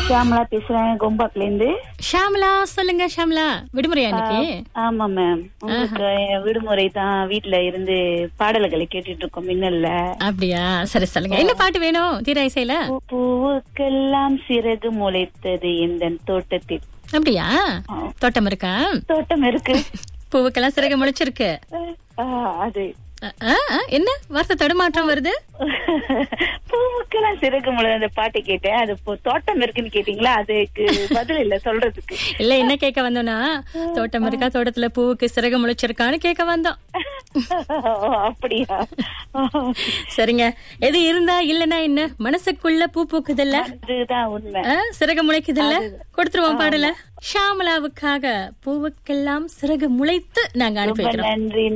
ஷியாமலா பேசுறேன் கோம்பாக்ல இருந்து ஷாமலா சொல்லுங்க ஷாமலா விடுமுறையா இன்னைக்கு ஆமா மேம் உங்களுக்கு விடுமுறை தான் வீட்ல இருந்து பாடல்களை கேட்டுட்டு இருக்கோம் மின்னல்ல அப்படியா சரி சொல்லுங்க என்ன பாட்டு வேணும் தீரா இசையில பூ- பூவுக்கெல்லாம் சிறகு முளைத்தது இந்த தோட்டத்தில் அப்படியா தோட்டம் இருக்கா தோட்டம் இருக்கு பூவுக்கெல்லாம் சிறகு முளைச்சிருக்கு ஆ, அது அ, அ, அ, என்ன வார்த்தை தடுமாற்றம் வருது பூவுக்கெல்லாம் சிறகு முளை அந்த பாட்டு கேட்டேன் அது இப்போ தோட்டம் இருக்குன்னு கேட்டீங்களா அதுக்கு பதில் இல்ல சொல்றதுக்கு இல்ல என்ன கேட்க வந்தோம்னா தோட்டம் இருக்கா தோட்டத்துல பூவுக்கு சிறகு முளைச்சிருக்கான்னு கேட்க வந்தோம் ஓ, அப்படியா சரிங்க எது இருந்தா இல்லனா என்ன மனசுக்குள்ள பூ பூக்குதுல்ல அதுதான் உண்மை ஆ, சிறகு முளைக்குதுல்ல கொடுத்துருவோம் பாடல ஷாமலாவுக்காக பூவுக்கெல்லாம் சிறகு முளைத்து நாங்க அனுப்பி ரொம்ப வைக்கிறோம் நன்றி